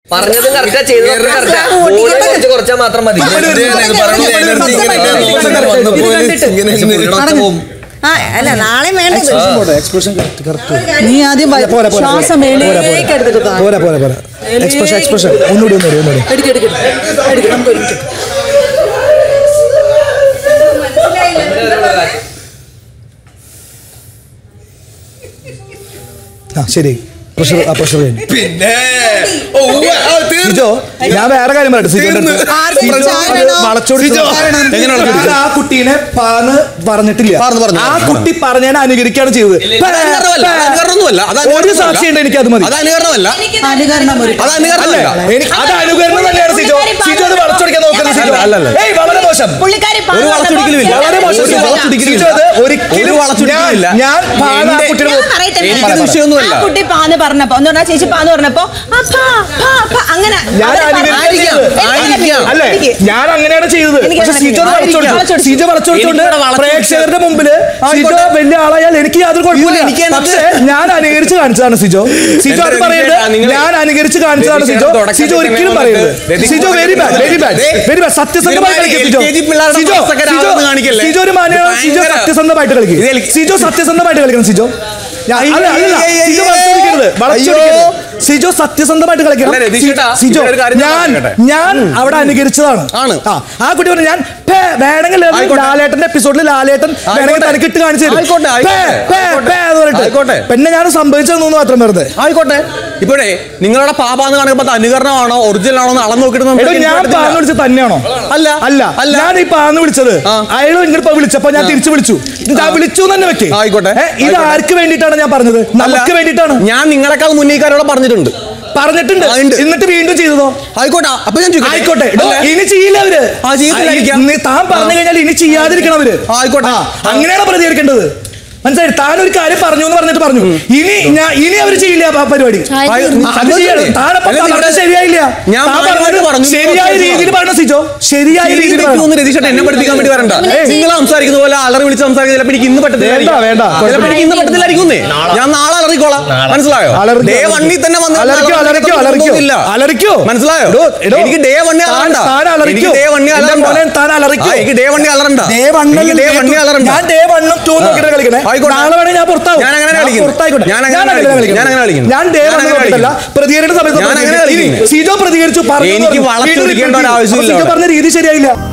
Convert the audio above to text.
പറഞ്ഞതും കറക്റ്റാ ചെയ്തതും correct body കുറച്ച് കുറച്ചാൽ മാത്രം മതി ആ അല്ല നാളെ വേണ്ടത് എക്സ്പ്രഷൻ കറക്റ്റ് നീ ആദ്യം വ- പോരാ, പോരാ, ശ്വാസം മേലേക്ക് എടുത്തിട്ട് താ. പോരാ പോരാ പോരാ എക്സ്പ്രഷൻ എക്സ്പ്രഷൻ ഒന്നുകൂടി ഒന്നുകൂടി ഒന്നുകൂടി എടുക്ക്, എടുക്ക്, എടുക്ക്. നമുക്ക് ഒരുമിച്ച്. ആ ശരി പ്രഷർ ആ പ്രഷർ കഴിഞ്ഞു പിന്നെ ഓ, ഉവ്വ്, ആ, തീർന്നു. സിജോ ഞാൻ വേറെ കാര്യം പറയട്ടെ സിജോന്റെ തീർന്ന്. അടുത്ത്. ആർക്കും സിജോ ചായ അത് വേണോ? വളച്ചൊടിച്ച് സിജോ, എങ്ങനെ വളച്ചൊടിച്ചത്? ഞാൻ ആ കുട്ടീനെ പാന്ന് പറഞ്ഞിട്ടില്ല പറഞ്ഞു, പറഞ്ഞു, ആ പറഞ്ഞു. കുട്ടി പറഞ്ഞതിനെ അനുകരിക്കാണ് ചെയ്തത് അത് അനുകരണമല്ല, അത് അനുകരണമൊന്നുമല്ല, അത് ഒരു അനുകരണമല്ല. സാക്ഷി ഉണ്ട് എനിക്ക് അത് മതി അത് അനുകരണമല്ല അനുകരണം ഒരു അത് അനുകരണമല്ല അല്ലേ? എനിക്ക് അത് അനുകരണം തന്നെയാണ് സിജോ സിജോ അത് വളച്ചൊടിക്കാൻ നോക്കുന്നത് സിജോ അല്ല, അല്ല, അല്ല. ഏയ് വളരെ മോശം പുള്ളിക്കാരി ഒരു വളച്ചൊടിക്കലും ഇല്ല. വളരെ മോശം ഒരു സിജോ. വളച്ചൊടിക്കലും സിജോ അത് ഇല്ല. ഒരിക്കലും ഒരു വളച്ചൊടിക്കലും ഇല്ല. ഞാൻ- ഞാൻ പാന്ന് ആ എന്റെ- കുട്ടിയുടെ ഞാൻ പറയട്ടെ എനിക്കത് വിഷയമൊന്നുമല്ല. ആ കുട്ടി പാന്ന് പറഞ്ഞപ്പോ എന്ന് പറഞ്ഞാൽ ചേച്ചി പാന്ന് പറഞ്ഞപ്പോ ആ, പാ, പാ, പാ, അങ്ങനെ ഞാൻ അവര് അനുകരിക്കാൻ പറഞ്ഞു. ചെയ്തത്. എനിക്ക് ആയിരിക്കാം. അല്ലേ എനിക്ക് ഞാൻ അങ്ങനെയാണ് ചെയ്തത് എനിക്ക് പക്ഷെ സിജോ അത് ആയിരിക്കാം. വളച്ചൊടിച്ചു വളച്ചൊടിച്ചു. സിജോ വളച്ചൊടിച്ചോണ്ട് എനിക്കിവിടെ വളച്ചൊടിച്ചു. പ്രേക്ഷകരുടെ മുമ്പില് സിജോ വലിയ ആളായാൽ എനിക്ക് യാതൊരു കുഴപ്പമില്ല അയ്യോ, എനിക്ക് എന്ത്? പക്ഷേ ഞാൻ അനുകരിച്ച് കാണിച്ചതാണ് സിജോ സിജോ അത് എന്റെ പറയുന്നത് രതീഷേട്ടാ, നിങ്ങളെ- ഞാൻ അനുകരിച്ച് കാണിച്ചതാണ് സിജോ രതീഷേട്ടാ, തുടക്കത്തിൽ സിജോ ഒരിക്കലും തന്നെ പറയരുത് Ratheesh Sijo very bad very bad ദേ, വെരി ബാഡ് സത്യസന്ധമായി ഇതുമാതിരി കളിക്കും സിജോ LKG പിള്ളേരുടെ സിജോ മനസ്സൊക്കെ സിജോ രാവിലെ കാണിക്കല്ലേ? സിജോ ഒരു മാന്യമാണ് ഇത് സിജോ ഭയങ്കര- സത്യസന്ധമായിട്ട് കളിക്കും ഇത് എൽ- സിജോ സത്യസന്ധമായിട്ട് കളിക്കണം സിജോ ഞാൻ- അല്ല, അല്ല, അയ്യോ, സിജോ അയ്യോ, വളച്ചൊടിക്കരുത് വളച്ചൊടിക്കരുത് അയ്യോ. സിജോ സത്യസന്ധമായിട്ട് കളിക്കണം അല്ല, രതീഷേട്ടാ, സി- സിജോ ഇവിടെ ഒരു കാര്യം ഞാൻ ഞാൻ പറയട്ടെ. ഞാൻ അവിടെ അനുകരിച്ചതാണ് ആണ്. ആ ആ കുട്ടി പറഞ്ഞു ഞാൻ പേ, വേണമെങ്കിൽ അത് ആയിക്കോട്ടെ. ലാലേട്ടന്റെ എപ്പിസോഡിൽ ലാലേട്ടൻ വേണമെങ്കിൽ ആയിക്കോട്ടെ. തനിക്ക് ഇട്ട് കാണിച്ചു തരും ആയിക്കോട്ടെ, പേ, ആയിക്കോട്ടെ. പേ, പേ എന്ന് പറഞ്ഞിട്ട്. ആയിക്കോട്ടെ. പിന്നെ ഞാൻ സംഭവിച്ചതെന്നു മാത്രം വെറുതെ ആയിക്കോട്ടെ ഇപ്പോഴേ നിങ്ങളുടെ പാപാന്ന് കാണിക്കുമ്പോ അത് അനുകരണമാണോ ഒറിജിനൽ ആണോ എന്ന് അളന്ന് നോക്കിയിട്ട് നമുക്ക് എടോ എനിക്ക് ഞാൻ പറ്റത്തില്ല. പാന്ന് വിളിച്ചത് തന്നെയാണോ അല്ല അല്ല അല്ല ഞാൻ ഈ പാന്ന് വിളിച്ചത് ആ. അയാൾ ഇങ്ങോട്ട് വിളിച്ചപ്പോ ഞാൻ തിരിച്ചു വിളിച്ചു ഞാൻ ആ. വിളിച്ചു എന്ന് തന്നെ വെക്കേ ആയിക്കോട്ടെ. ഏ, ഇത് ആയിക്കോട്ടെ. ആർക്ക് വേണ്ടിയിട്ടാണ് ഞാൻ പറഞ്ഞത് നമുക്ക് വേണ്ടിയിട്ടാണ് ഞാൻ നിങ്ങളെക്കാൾ മുന്നേക്കാരോട് പറഞ്ഞിട്ടുണ്ട് പറഞ്ഞിട്ടുണ്ട് ആ, ഉണ്ട്. എന്നിട്ട് വീണ്ടും ചെയ്തതോ ആയിക്കോട്ടെ അപ്പൊ ഞാൻ ചോദിക്കട്ടെ? ആയിക്കോട്ടെ എടോ, അല്ലേ? ഇനി ചെയ്യില്ല അവര് ആ, ചെയ്യത്തില്ലായിരിക്കാം. ആ, ഇനി താൻ പറഞ്ഞു കഴിഞ്ഞാൽ ഇനി ചെയ്യാതിരിക്കണം അവര് ആയിക്കോട്ടെ. ആ, അങ്ങനെയാണ് പ്രതികരിക്കേണ്ടത് മനസ്സിലായി താൻ ഒരു കാര്യം പറഞ്ഞു എന്ന് പറഞ്ഞിട്ട് പറഞ്ഞു ഇനി ഞാൻ ഇനി അവർ ചെയ്യില്ല ആ പരിപാടി ആയി- ആ, അത് ചെയ്യണം താനപ്പം അല്ല, പറഞ്ഞത് നിങ്ങളുടെ- ശരിയായില്ല ഞാൻ താൻ മാന്യമായിട്ട് പറഞ്ഞത് പറഞ്ഞു. ശരിയായ രീതിയിൽ പറഞ്ഞു സിജോ ശരിയായ രീതിയിൽ രീതിയിൽ പറഞ്ഞു ഒന്ന് രതീഷേട്ടൻ എന്നെ പഠിപ്പിക്കാൻ വേണ്ടി വരണ്ട നിങ്ങൾ സംസാരിക്കുന്ന പോലെ അലറി വിളിച്ച് സംസാരിക്കുന്ന ചിലപ്പോൾ എനിക്ക് ഇന്ന് പറ്റത്തില്ല വേണ്ട, വേണ്ട. ചിലപ്പോൾ എനിക്ക് ഇന്ന് പറ്റത്തില്ലായിരിക്കുന്നേ ഞാൻ നാളെ അലറിക്കോളാം മനസ്സിലായോ അലറിക്കോ, ഡേ വണ്ണിൽ തന്നെ വന്ന് അലറിക്കോ, അലറിക്കോ, അലറിക്കോ. അലറിക്കോ. മനസ്സിലായോ എടോ, എടോ. എനിക്ക് ഡേ വണ്ണി താൻ- അലറണ്ട താൻ അലറിക്കോ. എനിക്ക് ഡേ വണ്ണി എന്റെ അലറണ്ട മോനെ താൻ അലറിക്കോ. ആ, എനിക്ക് ഡേ വണ്ണി അലറണ്ട ഡേ വണ്ണിൽ എനിക്ക് ഡേ വണ്ണി അലറണ്ട ഞാൻ ഡേ വണ്ണും ടൂ നോക്കിയിട്ട് കളിക്കണേ ആയിക്കോട്ടെ. നാളെ വേണേ ഞാൻ പുറത്താവും ഞാൻ അങ്ങനെ കളിക്കുന്നു. പുറത്തായിക്കോട്ടെ ഞാൻ അങ്ങനെ അങ്ങനെ കളിക്കുന്നു. കളിക്കുന്നു. ഞാൻ അങ്ങനെ കളിക്കുന്നു. ഞാൻ ഡേ ഞാൻ വണ്ണ് അങ്ങനെ നോക്കിയിട്ടല്ല പ്രതികരിക്കുന്ന സമയത്ത് ഞാൻ അങ്ങനെ പ്രതികരിക്കും. കളിക്കുന്നു. ഇനി സിജോ പ്രതികരിച്ചു പറഞ്ഞു എനിക്ക് എന്ന് പറഞ്ഞു. വളച്ചൊടിക്കേണ്ട വീണ്ടും ഒരു ആവശ്യമില്ല സിജോ അവിടെ. പറഞ്ഞ രീതി ശരിയായില്ല